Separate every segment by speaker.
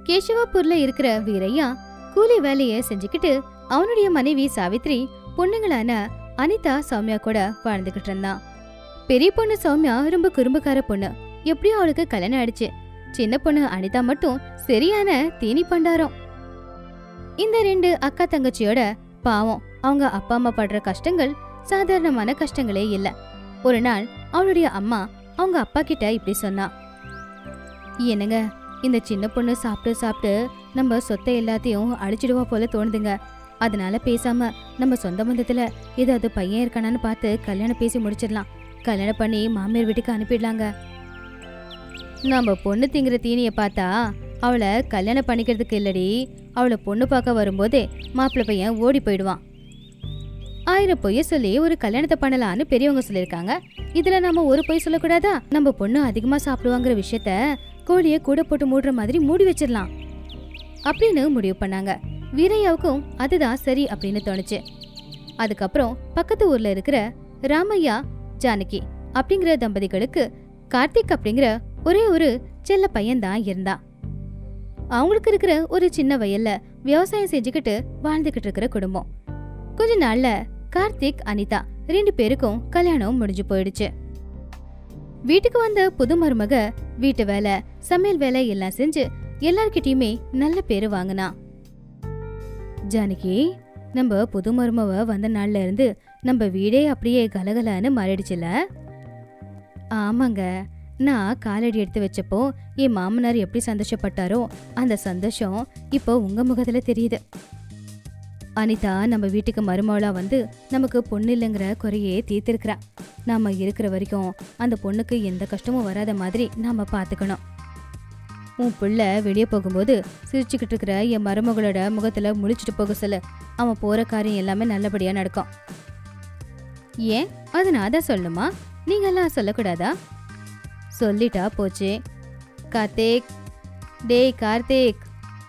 Speaker 1: கேசவாப்பூர்ல இருக்கிற வீரையா கூலி வேலைய செஞ்சுக்கிட்டு அவனுடைய மனைவி சாவித்ரி பொண்ணுங்களான அனிதா சௌமியா கூட வாழ்ந்துகிட்டு இருந்தான் பெரிய பொண்ணு சௌமியா ரொம்ப குறும்புக்கார பொண்ணு எப்படியோ அவளுக்கு கல்யாணம் ஆயிடுச்சு சின்ன பொண்ணு அனிதா மட்டும் சரியான தீனி பண்டாரம் இந்த ரெண்டு அக்கா தங்கச்சியோட பாவம் அவங்க அப்பா அம்மா படுற கஷ்டங்கள் சாதாரணமான கஷ்டங்களே இல்ல ஒரு நாள் அவளுடைய அம்மா அவங்க அப்பா கிட்ட இப்படி சொன்னா என்னங்க இந்த சின்ன பொண்ணு சாப்பிட்டு சாப்பிட்டு நம்ம சொத்தை எல்லாத்தையும் அழிச்சிடுவா போல தோணுதுங்க அதனால பேசாம நம்ம சொந்த பந்தத்துல ஏதாவது பையன் இருக்கானான்னு பார்த்து கல்யாணம் பேசி முடிச்சிடலாம் கல்யாணம் பண்ணி மாமியார் வீட்டுக்கு அனுப்பிடலாங்க நம்ம பொண்ணு திங்கிற தீனியை பார்த்தா அவளை கல்யாணம் பண்ணிக்கிறதுக்கு இல்லடி அவளை பொண்ணு பார்க்க வரும்போதே மாப்பிள்ளை பையன் ஓடி போயிடுவான் ஆயிரம் பொய்ய சொல்லி ஒரு கல்யாணத்தை பண்ணலான்னு பெரியவங்க சொல்லியிருக்காங்க இதுல நம்ம ஒரு பொய் சொல்லக்கூடாதா நம்ம பொண்ணு அதிகமா சாப்பிடுவாங்கிற விஷயத்த கோழிய கூட போட்டு மூடுற மாதிரி மூடி வச்சிடலாம் அப்படின்னு முடிவு பண்ணாங்க வீரையாவுக்கும் அதுதான் சரி அப்படின்னு தோணுச்சு அதுக்கப்புறம் பக்கத்து ஊர்ல இருக்கிற ராமையா ஜானகி அப்படிங்கிற தம்பதிகளுக்கு கார்த்திக் அப்படிங்கிற ஒரே ஒரு செல்ல பையன் தான் இருந்தான் அவங்களுக்கு இருக்கிற ஒரு சின்ன வயல்ல விவசாயம் செஞ்சுக்கிட்டு வாழ்ந்துகிட்டு இருக்கிற குடும்பம் கொஞ்ச நாள்ல கார்த்திக் அனிதா ரெண்டு பேருக்கும் கல்யாணம் முடிஞ்சு போயிடுச்சு வீட்டுக்கு வந்த புது மருமக வீட்டு வேலை சமையல் வேலை எல்லாம் செஞ்சு எல்லார்கிட்டயுமே நல்ல பேரு வாங்கினா ஜானகி நம்ம புது மருமவ வந்த நாள்ல இருந்து நம்ம வீடே அப்படியே கலகலன்னு மாறிடுச்சுல ஆமாங்க நான் காலடி எடுத்து வச்சப்போ என் மாமனார் எப்படி சந்தோஷப்பட்டாரோ அந்த சந்தோஷம் இப்போ உங்க முகத்துல தெரியுது அனிதா நம்ம வீட்டுக்கு மருமவளா வந்து நமக்கு பொண்ணு இல்லைங்கிற குறையே தீர்த்திருக்கிறா நாம இருக்கிற வரைக்கும் அந்த பொண்ணுக்கு எந்த கஷ்டமும் வராத மாதிரி நாம பாத்துக்கணும் உன் புள்ள வெளியே போகும்போது சிரிச்சுக்கிட்டு இருக்கிற என் மருமகளோட முகத்துல முழிச்சிட்டு போக சொல்லு அவன் போற காரியம் எல்லாமே நல்லபடியா நடக்கும் ஏன் அது நான் தான் சொல்லணுமா நீங்கெல்லாம் சொல்லக்கூடாதா சொல்லிட்டா போச்சு கார்த்திக் டேய் கார்த்திக்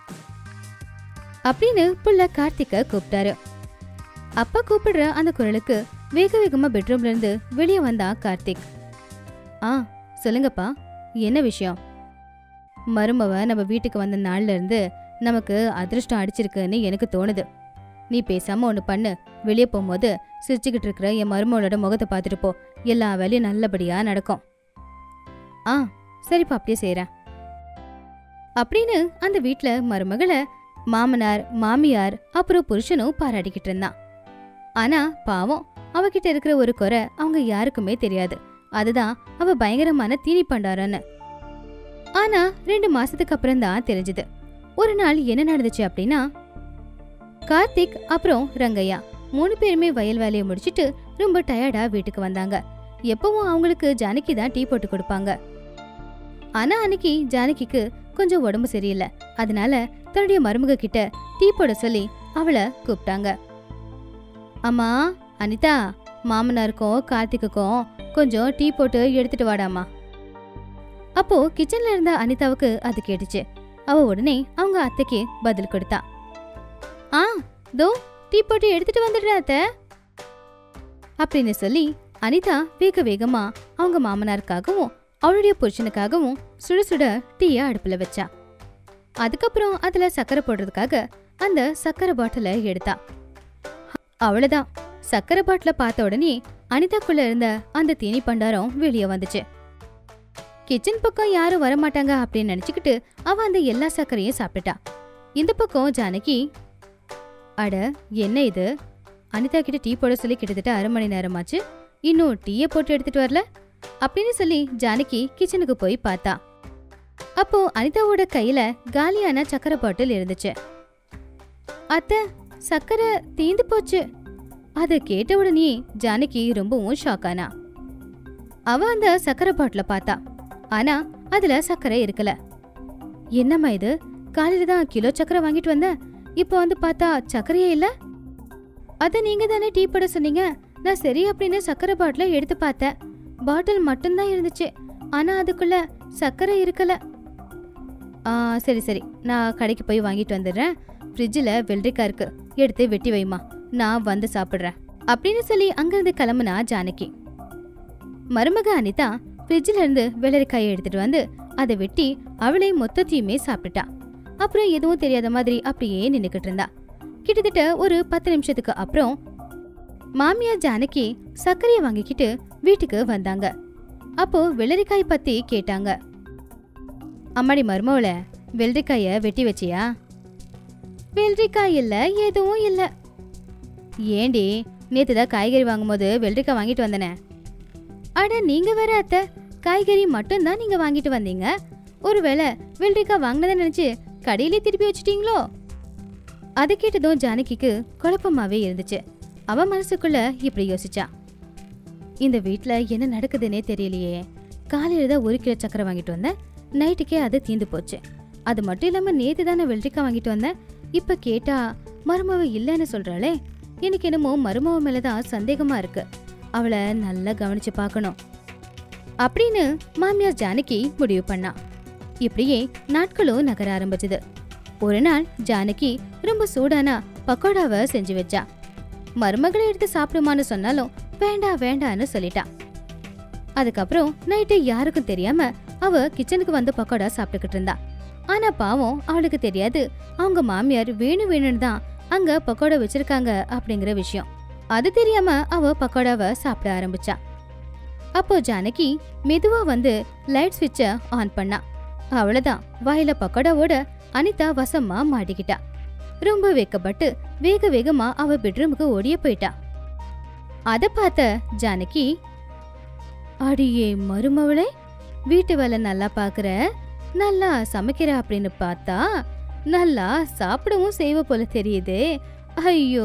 Speaker 1: அப்படின்னு புள்ள கார்த்திக்க கூப்பிட்டாரு அப்பா கூப்பிடுற அந்த குரலுக்கு வேக வேகமா பெட்ரூம்ல இருந்து வெளியே வந்தான் கார்த்திக் ஆ சொல்லுங்கப்பா என்ன விஷயம் மருமவ நம்ம வீட்டுக்கு வந்த நாள்ல இருந்து நமக்கு அதிர்ஷ்டம் அடிச்சிருக்குன்னு எனக்கு தோணுது நீ பேசாம ஒன்று பண்ணு வெளியே போகும்போது சிரிச்சுக்கிட்டு இருக்கிற என் மருமகளோட முகத்தை பார்த்துட்டு போ எல்லா வேலையும் நல்லபடியா நடக்கும் ஆ சரிப்பா அப்படியே செய்றேன் அப்படின்னு அந்த வீட்ல மருமகளை மாமனார் மாமியார் அப்புறம் புருஷனும் பாராட்டிக்கிட்டு இருந்தான் ஆனா பாவம் அவகிட்ட இருக்கிற ஒரு குறை அவங்க யாருக்குமே தெரியாது அதுதான் அவ பயங்கரமான தீனி பண்டாரன்னு ஆனா ரெண்டு மாசத்துக்கு அப்புறம் தான் தெரிஞ்சது ஒரு நாள் என்ன நடந்துச்சு அப்படின்னா கார்த்திக் அப்புறம் ரங்கையா மூணு பேருமே வயல் வேலையை முடிச்சிட்டு ரொம்ப டயர்டா வீட்டுக்கு வந்தாங்க எப்பவும் அவங்களுக்கு ஜானகி தான் டீ போட்டு கொடுப்பாங்க ஆனா அன்னைக்கு ஜானகிக்கு கொஞ்சம் உடம்பு சரியில்லை அதனால தன்னுடைய மருமக கிட்ட டீ போட சொல்லி அவளை கூப்பிட்டாங்க அம்மா அனிதா மாமனாருக்கும் கார்த்திக்குக்கும் கொஞ்சம் டீ போட்டு எடுத்துட்டு வாடாமா அப்போ கிச்சன்ல இருந்த அனிதாவுக்கு அது கேட்டுச்சு அவ உடனே அவங்க அத்தைக்கு பதில் கொடுத்தா ஆ தோ டீ போட்டு எடுத்துட்டு வந்துடுற அத்தை அப்படின்னு சொல்லி அனிதா வேக வேகமா அவங்க மாமனாருக்காகவும் அவளுடைய புருஷனுக்காகவும் சுட சுட டீய அடுப்புல வச்சா அதுக்கப்புறம் அதுல சக்கரை போடுறதுக்காக அந்த சக்கரை பாட்டில எடுத்தா அவ்வளவுதான் சக்கரை பாட்டில பார்த்த உடனே அனிதாக்குள்ள இருந்த அந்த தீனி பண்டாரம் வெளியே வந்துச்சு கிச்சன் பக்கம் யாரும் வரமாட்டாங்க அப்படின்னு நினைச்சுக்கிட்டு அவ அந்த எல்லா சர்க்கரையும் சாப்பிட்டுட்டா இந்த பக்கம் ஜானகி அட என்ன இது அனிதா கிட்ட டீ போட சொல்லி கிட்டத்தட்ட அரை மணி நேரமாச்சு இன்னும் டீயை போட்டு எடுத்துட்டு வரல அப்படின்னு சொல்லி ஜானகி கிச்சனுக்கு போய் பார்த்தா அப்போ அனிதாவோட கையில காலியான சக்கரை பாட்டில் இருந்துச்சு அத்தை சக்கரை தீந்து போச்சு அதை கேட்ட உடனே ஜானகி ரொம்பவும் ஷாக் ஆனா அவ அந்த சக்கரை பாட்டில பார்த்தா ஆனா அதுல சக்கரை இருக்கல என்னம்மா இது காலையில தான் கிலோ சக்கரை வாங்கிட்டு வந்த இப்போ வந்து பார்த்தா சக்கரையே இல்ல அத நீங்க தானே டீ போட சொன்னீங்க நான் சரி அப்படின்னு சக்கரை பாட்டில எடுத்து பார்த்தேன் பாட்டில் மட்டும்தான் இருந்துச்சு ஆனா அதுக்குள்ள சக்கரை இருக்கல ஆ சரி சரி நான் கடைக்கு போய் வாங்கிட்டு வந்துடுறேன் ஃப்ரிட்ஜில் வெள்ளரிக்காய் இருக்கு எடுத்து வெட்டி வைமா நான் வந்து சாப்பிட்றேன் அப்படின்னு சொல்லி அங்கிருந்து கிளம்புனா ஜானகி மருமக அனிதா ஃப்ரிட்ஜில் இருந்து வெள்ளரிக்காயை எடுத்துட்டு வந்து அதை வெட்டி அவளே மொத்தத்தையுமே சாப்பிட்டுட்டா அப்புறம் எதுவும் தெரியாத மாதிரி அப்படியே நின்னுக்கிட்டு இருந்தா கிட்டத்தட்ட ஒரு பத்து நிமிஷத்துக்கு அப்புறம் மாமியார் ஜானகி சர்க்கரையை வாங்கிக்கிட்டு வீட்டுக்கு வந்தாங்க அப்போ வெள்ளரிக்காய் பத்தி கேட்டாங்க அம்மாடி மருமவள வெள்ளரிக்காய வெட்டி வச்சியா வெள்ளரிக்காய் இல்ல எதுவும் இல்ல ஏண்டி நேத்து தான் காய்கறி வாங்கும்போது வெள்ளரிக்காய் வாங்கிட்டு வந்தனே அட நீங்க வேற அத்தை காய்கறி மட்டும்தான் நீங்க வாங்கிட்டு வந்தீங்க ஒருவேளை வெள்ளரிக்காய் வாங்கினதை நினைச்சு கடையிலே திருப்பி வச்சிட்டீங்களோ அதை கேட்டதும் ஜானகிக்கு குழப்பமாவே இருந்துச்சு அவ மனசுக்குள்ள இப்படி யோசிச்சா இந்த வீட்ல என்ன நடக்குதுன்னே தெரியலையே காலையில தான் ஒரு கிலோ சக்கரை வாங்கிட்டு வந்தேன் நைட்டுக்கே அது தீந்து போச்சு அது மட்டும் இல்லாம நேத்து தானே வெள்ளரிக்காய் வாங்கிட்டு வந்தேன் இப்ப கேட்டா மருமவ இல்லைன்னு சொல்றாளே எனக்கு என்னமோ மருமவ மேலதான் சந்தேகமா இருக்கு அவளை நல்லா கவனிச்சு பார்க்கணும் அப்படின்னு மாமியார் ஜானகி முடிவு பண்ணா இப்படியே நாட்களும் நகர ஆரம்பிச்சது ஒரு நாள் ஜானகி ரொம்ப சூடான பக்கோடாவை செஞ்சு வச்சா மருமகளை எடுத்து சாப்பிடுமான்னு சொன்னாலும் வேண்டாம் வேண்டான்னு சொல்லிட்டா அதுக்கப்புறம் நைட்டு யாருக்கும் தெரியாம அவ கிச்சனுக்கு வந்து பக்கோடா சாப்பிட்டுக்கிட்டு இருந்தா ஆனா பாவம் அவளுக்கு தெரியாது அவங்க மாமியார் வேணும் வேணும்னு தான் அங்க பக்கோடா வச்சிருக்காங்க அப்படிங்கிற விஷயம் அது தெரியாம அவ பக்கோடாவை சாப்பிட ஆரம்பிச்சா அப்போ ஜானகி மெதுவா வந்து லைட் ஸ்விட்ச ஆன் பண்ணா அவ்வளவுதான் வாயில பக்கோடாவோட அனிதா வசமா மாட்டிக்கிட்டா ரொம்ப வெக்கப்பட்டு வேக வேகமா அவ பெட்ரூமுக்கு ஓடிய போயிட்டா அத பார்த்த ஜானகி அடியே மருமவளே வீட்டு வேலை நல்லா பாக்குற நல்லா சமைக்கிற அப்படின்னு பார்த்தா நல்லா சாப்பிடவும் செய்வ போல தெரியுதே ஐயோ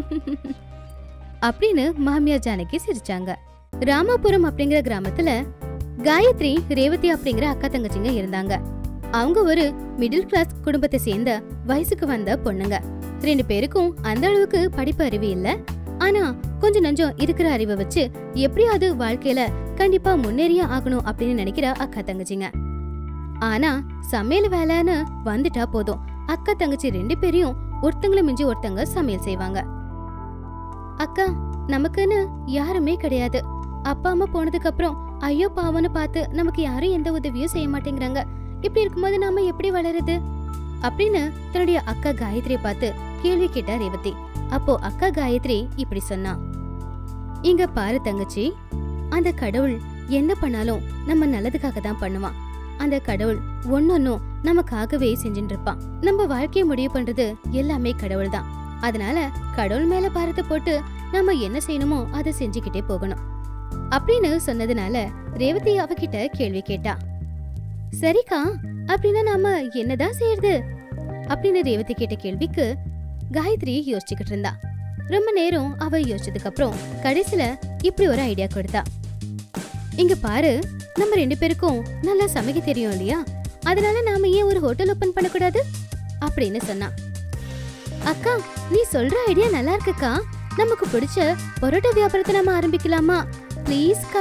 Speaker 1: அப்படின்னு மாமியார் ஜானகி சிரிச்சாங்க ராமாபுரம் அப்படிங்கிற கிராமத்துல காயத்ரி ரேவதி அப்படிங்கிற அக்கா தங்கச்சிங்க இருந்தாங்க அவங்க ஒரு மிடில் கிளாஸ் குடும்பத்தை சேர்ந்த வயசுக்கு வந்த பொண்ணுங்க ரெண்டு பேருக்கும் அந்த அளவுக்கு படிப்பு அறிவு இல்ல ஆனா கொஞ்சம் நஞ்சம் இருக்கிற அறிவை வச்சு எப்படியாவது வாழ்க்கையில கண்டிப்பா முன்னேறியே ஆகணும் அப்படின்னு நினைக்கிற அக்கா தங்கச்சிங்க ஆனா சமையல் வேலைன்னு வந்துட்டா போதும் அக்கா தங்கச்சி ரெண்டு பேரையும் ஒருத்தங்கள மிஞ்சி ஒருத்தங்க சமையல் செய்வாங்க அக்கா நமக்குன்னு யாருமே கிடையாது அப்பா அம்மா போனதுக்கு அப்புறம் ஐயோ பாவம்னு பார்த்து நமக்கு யாரும் எந்த உதவியும் செய்ய மாட்டேங்கிறாங்க இப்படி இருக்கும்போது நாம எப்படி வளருது அப்படின்னு தன்னுடைய அக்கா காயத்ரியை பார்த்து கேள்வி கேட்டா ரேவதி அப்போ அக்கா காயத்ரி இப்படி சொன்னா இங்க பாரு தங்கச்சி அந்த கடவுள் என்ன பண்ணாலும் நம்ம நல்லதுக்காக தான் பண்ணுவான் அந்த கடவுள் ஒன்னொன்னும் நமக்காகவே செஞ்சுட்டு இருப்பான் நம்ம வாழ்க்கையை முடிவு பண்றது எல்லாமே கடவுள் தான் அதனால கடவுள் மேல பாரத்தை போட்டு நம்ம என்ன செய்யணுமோ அதை செஞ்சுக்கிட்டே போகணும் அப்படின்னு சொன்னதுனால ரேவதி அவகிட்ட கேள்வி கேட்டா சரிக்கா அப்படின்னா நாம என்னதான் செய்யறது அப்படின்னு ரேவதி கேட்ட கேள்விக்கு காயத்ரி யோசிச்சுக்கிட்டு இருந்தா ரொம்ப நேரம் அவ யோசிச்சதுக்கு அப்புறம் கடைசில இப்படி ஒரு ஐடியா கொடுத்தா இங்க பாரு நம்ம ரெண்டு பேருக்கும் நல்லா சமைக்க தெரியும் இல்லையா அதனால நாம ஏன் ஒரு ஹோட்டல் ஓபன் பண்ணக்கூடாது அப்படின்னு சொன்னா அக்கா நீ சொல்ற ஐடியா நல்லா இருக்குக்கா நமக்கு பிடிச்ச பரோட்டா வியாபாரத்தை நம்ம ஆரம்பிக்கலாமா ப்ளீஸ்க்கா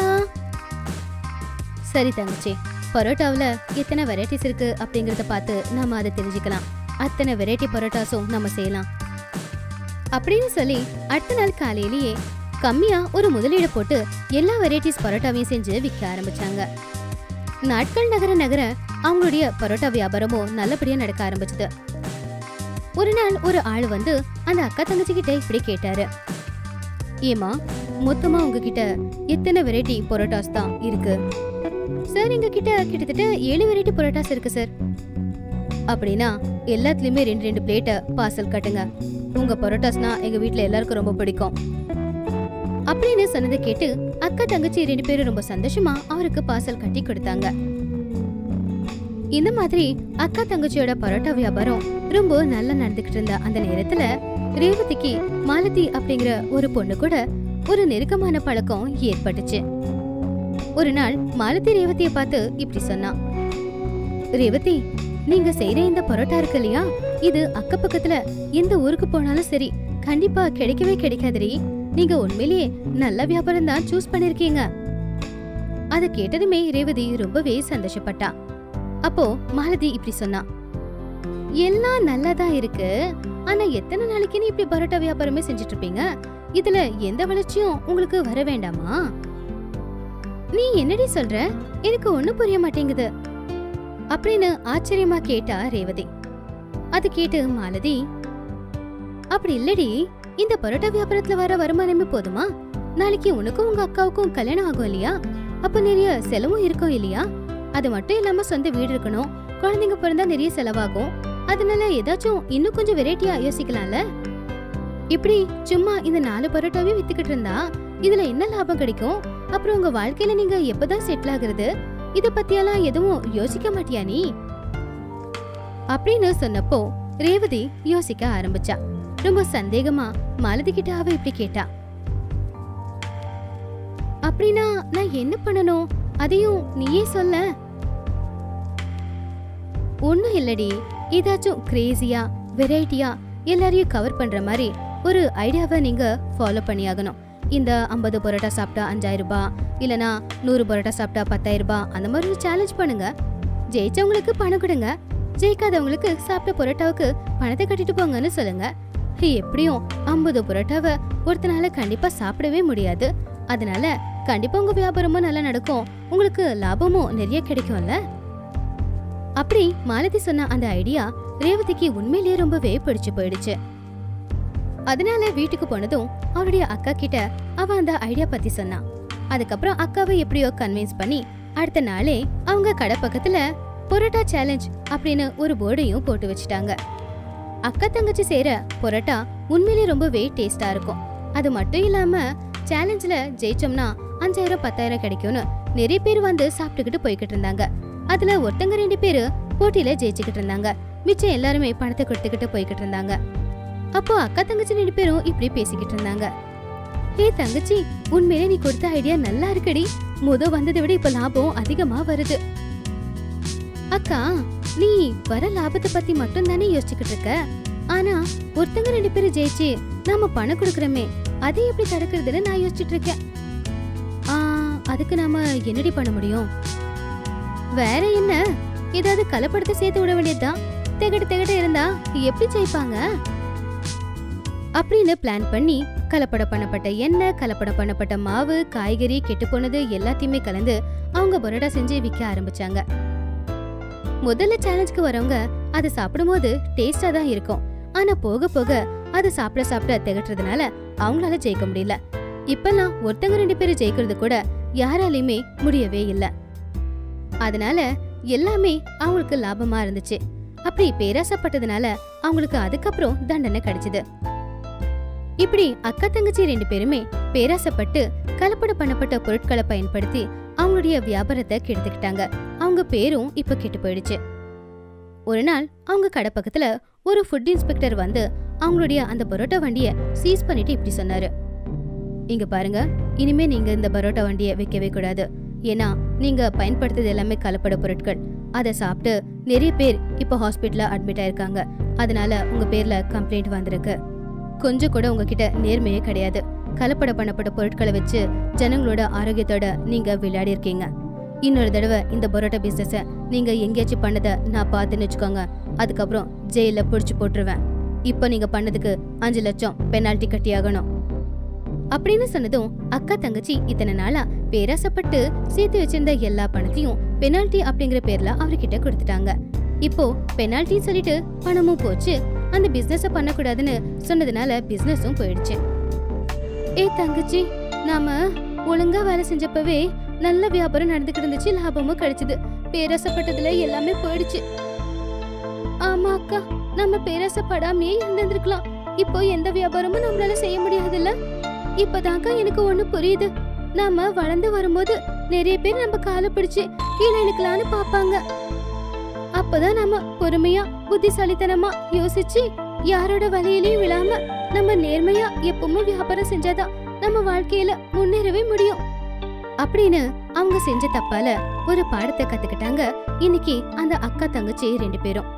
Speaker 1: சரி தங்கச்சி பரோட்டாவுல எத்தனை வெரைட்டிஸ் இருக்கு அப்படிங்கறத பார்த்து நாம அதை தெரிஞ்சுக்கலாம் அத்தனை வெரைட்டி பரோட்டாஸும் நம்ம செய்யலாம் அப்படின்னு சொல்லி அடுத்த நாள் காலையிலேயே கம்மியா ஒரு முதலீடு போட்டு எல்லா வெரைட்டிஸ் பரோட்டாவையும் செஞ்சு விற்க ஆரம்பிச்சாங்க நாட்கள் நகர நகர அவங்களுடைய பரோட்டா வியாபாரமும் நல்லபடியா நடக்க ஆரம்பிச்சது ஒரு நாள் ஒரு ஆள் வந்து அந்த அக்கா தங்கச்சி கிட்ட இப்படி கேட்டாரு ஏமா மொத்தமா உங்ககிட்ட எத்தனை வெரைட்டி பரோட்டாஸ் தான் இருக்கு சார் எங்க கிட்ட கிட்டத்தட்ட ஏழு வெரைட்டி பரோட்டாஸ் இருக்கு சார் அப்படின்னா எல்லாத்துலயுமே ரெண்டு ரெண்டு பிளேட்டை பார்சல் கட்டுங்க உங்க பரோட்டாஸ்னா எங்க வீட்ல எல்லாருக்கும் ரொம்ப பிடிக்கும் அப்படின்னு சொன்னதை கேட்டு அக்கா தங்கச்சி ரெண்டு பேரும் ரொம்ப சந்தோஷமா அவருக்கு பார்சல் கட்டி கொடுத்தாங்க இந்த மாதிரி அக்கா தங்கச்சியோட பரோட்டா வியாபாரம் ரொம்ப நல்லா நடந்துகிட்டு இருந்த அந்த நேரத்துல ரேவதிக்கு மாலதி அப்படிங்கிற ஒரு பொண்ணு கூட ஒரு நெருக்கமான பழக்கம் ஏற்பட்டுச்சு ஒரு நாள் மாலதி ரேவதியை பார்த்து இப்படி சொன்னா ரேவதி நீங்க செய்யற இந்த பரோட்டா இருக்கு இல்லையா இது அக்க பக்கத்துல எந்த ஊருக்கு போனாலும் சரி கண்டிப்பா கிடைக்கவே கிடைக்காதுரி நீங்க உண்மையிலேயே நல்ல வியாபாரம் தான் சூஸ் பண்ணிருக்கீங்க அத கேட்டதுமே ரேவதி ரொம்பவே சந்தோஷப்பட்டா அப்போ மாலதி இப்படி சொன்னா எல்லாம் நல்லாதான் இருக்கு ஆனா எத்தனை நாளைக்கு நீ இப்படி பரோட்டா வியாபாரமே செஞ்சுட்டு இருப்பீங்க இதுல எந்த வளர்ச்சியும் உங்களுக்கு வர வேண்டாமா நீ என்னடி சொல்ற எனக்கு ஒண்ணும் புரிய மாட்டேங்குது அப்படின்னு ஆச்சரியமா கேட்டா ரேவதி அது கேட்டு மாலதி அப்படி இல்லடி இந்த பரோட்டா வியாபாரத்துல வர வருமானமே போதுமா நாளைக்கு உனக்கும் உங்க அக்காவுக்கும் கல்யாணம் ஆகும் இல்லையா அப்ப நிறைய செலவும் இருக்கும் இல்லையா அது மட்டும் இல்லாம சொந்த வீடு இருக்கணும் குழந்தைங்க பிறந்தா நிறைய செலவாகும் அதனால ஏதாச்சும் இன்னும் கொஞ்சம் வெரைட்டியா யோசிக்கலாம்ல இப்படி சும்மா இந்த நாலு பரோட்டாவே வித்துக்கிட்டு இருந்தா இதுல என்ன லாபம் கிடைக்கும் அப்புறம் உங்க வாழ்க்கையில நீங்க எப்பதான் செட்டில் ஆகுறது இத பத்தியெல்லாம் எதுவும் யோசிக்க மாட்டியா நீ அப்படின்னு சொன்னப்போ ரேவதி யோசிக்க ஆரம்பிச்சா ரொம்ப சந்தேகமா மாலதி கிட்ட அவ இப்படி கேட்டா அப்படின்னா நான் என்ன பண்ணணும் அதையும் நீயே சொல்ல ஒண்ணும் இல்லடி ஏதாச்சும் கிரேசியா வெரைட்டியா எல்லாரையும் கவர் பண்ற மாதிரி ஒரு ஐடியாவை நீங்க ஃபாலோ பண்ணியாகணும் இந்த ஐம்பது பரோட்டா சாப்பிட்டா அஞ்சாயிரம் ரூபாய் இல்லனா நூறு பரோட்டா சாப்பிட்டா பத்தாயிரம் ரூபாய் அந்த மாதிரி ஒரு சேலஞ்ச் பண்ணுங்க ஜெயிச்சவங்களுக்கு பணம் கொடுங்க ஜெயிக்காதவங்களுக்கு சாப்பிட்ட பரோட்டாவுக்கு பணத்தை கட்டிட்டு போங்கன்னு சொல்லுங்க எப்படியும் ஐம்பது பரோட்டாவை ஒருத்தனால கண்டிப்பா சாப்பிடவே முடியாது அதனால கண்டிப்பா உங்க வியாபாரமும் நல்லா நடக்கும் உங்களுக்கு லாபமும் நிறைய கிடைக்கும்ல அப்படி மாலதி சொன்ன அந்த ஐடியா ரேவதிக்கு உண்மையிலேயே ரொம்பவே பிடிச்சு போயிடுச்சு அதனால வீட்டுக்கு போனதும் அவளுடைய அக்கா கிட்ட அவ அந்த ஐடியா பத்தி சொன்னா அதுக்கப்புறம் அக்காவை எப்படியோ கன்வின்ஸ் பண்ணி அடுத்த நாளே அவங்க கடை பக்கத்துல பொரோட்டா சேலஞ்ச் அப்படின்னு ஒரு போர்டையும் போட்டு வச்சுட்டாங்க அக்கா தங்கச்சி சேர பொரோட்டா உண்மையிலேயே ரொம்பவே டேஸ்டா இருக்கும் அது மட்டும் இல்லாம சேலஞ்சில் ஜெயிச்சோம்னா அஞ்சாயிரம் பத்தாயிரம் கிடைக்கும்னு நிறைய பேர் வந்து சாப்பிட்டுக்கிட்டு போய்கிட்டு இருந்தாங்க அதுல ஒருத்தங்க ரெண்டு பேரு போட்டியில ஜெயிச்சுக்கிட்டு இருந்தாங்க மிச்சம் எல்லாருமே பணத்தை கொடுத்துக்கிட்டு போய்கிட்டு இருந்தாங்க அப்போ அக்கா தங்கச்சி ரெண்டு பேரும் இப்படி பேசிக்கிட்டு இருந்தாங்க ஏ தங்கச்சி உண்மையிலே நீ கொடுத்த ஐடியா நல்லா இருக்குடி முத வந்ததை விட இப்ப லாபம் அதிகமா வருது அக்கா நீ வர லாபத்தை பத்தி மட்டும் தானே யோசிச்சுக்கிட்டு இருக்க ஆனா ஒருத்தங்க ரெண்டு பேரும் ஜெயிச்சு நாம பணம் கொடுக்கறோமே அதை எப்படி தடுக்கிறதுன்னு நான் யோசிச்சுட்டு இருக்கேன் ஆ, அதுக்கு நாம என்னடி பண்ண முடியும் வேற என்ன ஏதாவது கலப்படத்தை சேர்த்து விட வேண்டியதுதான் திகட்டு திகட்டு இருந்தா எப்படி ஜெயிப்பாங்க அப்படின்னு பிளான் பண்ணி கலப்படம் பண்ணப்பட்ட எண்ணெய் கலப்படம் பண்ணப்பட்ட மாவு காய்கறி கெட்டு போனது எல்லாத்தையுமே கலந்து அவங்க பரோட்டா செஞ்சு விற்க ஆரம்பிச்சாங்க முதல்ல சேலஞ்சுக்கு வரவங்க அதை சாப்பிடும்போது டேஸ்டா தான் இருக்கும் ஆனா போக போக அதை சாப்பிட சாப்பிட திகட்டுறதுனால அவங்களால ஜெயிக்க முடியல இப்பெல்லாம் ஒருத்தங்க ரெண்டு பேரும் ஜெயிக்கிறது கூட யாராலையுமே முடியவே இல்ல அதனால எல்லாமே அவங்களுக்கு லாபமா இருந்துச்சு அப்படி பேராசப்பட்டதுனால அவங்களுக்கு அதுக்கப்புறம் தண்டனை கிடைச்சது இப்படி அக்கா தங்கச்சி ரெண்டு பேருமே பேராசப்பட்டு கலப்படம் பண்ணப்பட்ட பொருட்களை பயன்படுத்தி அவங்களுடைய வியாபாரத்தை கெடுத்துக்கிட்டாங்க அவங்க பேரும் இப்ப கெட்டு போயிடுச்சு ஒரு நாள் அவங்க கடை பக்கத்துல ஒரு ஃபுட் இன்ஸ்பெக்டர் வந்து அவங்களுடைய அந்த பரோட்டா வண்டிய சீஸ் பண்ணிட்டு இப்படி சொன்னாரு இங்க பாருங்க இனிமே நீங்க இந்த பரோட்டா வண்டிய வைக்கவே கூடாது ஏன்னா நீங்க பயன்படுத்துறது எல்லாமே கலப்பட பொருட்கள் அதை சாப்பிட்டு நிறைய பேர் இப்போ ஹாஸ்பிட்டல்ல அட்மிட் ஆயிருக்காங்க அதனால உங்க பேர்ல கம்ப்ளைண்ட் வந்திருக்கு கொஞ்சம் கூட உங்ககிட்ட நேர்மையே கிடையாது கலப்பட பண்ணப்பட்ட பொருட்களை வச்சு ஜனங்களோட ஆரோக்கியத்தோட நீங்க விளையாடி இருக்கீங்க இன்னொரு தடவை இந்த பரோட்டா பிசினஸ நீங்க எங்கேயாச்சும் பண்ணதை நான் பார்த்துன்னு வச்சுக்கோங்க அதுக்கப்புறம் ஜெயில புடிச்சு போட்டுருவேன் இப்போ நீங்க பண்ணதுக்கு அஞ்சு லட்சம் பெனால்டி கட்டியாகணும் அப்படின்னு சொன்னதும் அக்கா தங்கச்சி இத்தனை நாளா பேராசப்பட்டு சேர்த்து வச்சிருந்த எல்லா பணத்தையும் பெனால்டி அப்படிங்கிற பேர்ல அவர்கிட்ட கொடுத்துட்டாங்க இப்போ பெனால்டி சொல்லிட்டு பணமும் போச்சு அந்த பிசினஸ பண்ணக்கூடாதுன்னு சொன்னதுனால பிசினஸும் போயிடுச்சு ஏ தங்கச்சி நாம ஒழுங்கா வேலை செஞ்சப்பவே நல்ல வியாபாரம் நடந்துக்கிட்டு இருந்துச்சு லாபமும் கிடைச்சது பேராசப்பட்டதுல எல்லாமே போயிடுச்சு ஆமா அக்கா நம்ம பேராசப்படாமையே இருந்திருக்கலாம் இப்போ எந்த வியாபாரமும் நம்மளால செய்ய முடியாதுல்ல இப்பதாக்கா எனக்கு ஒண்ணு புரியுது நாம வளர்ந்து வரும்போது நிறைய பேர் நம்ம காலை பிடிச்சு கீழே இழுக்கலான்னு பாப்பாங்க அப்பதான் நம்ம பொறுமையா புத்திசாலித்தனமா யோசிச்சு யாரோட வலையிலயும் விழாம நம்ம நேர்மையா எப்பவுமே வியாபாரம் செஞ்சாதான் நம்ம வாழ்க்கையில முன்னேறவே முடியும் அப்படின்னு அவங்க செஞ்ச தப்பால ஒரு பாடத்தை கத்துக்கிட்டாங்க இன்னைக்கு அந்த அக்கா தங்கச்சி ரெண்டு பேரும்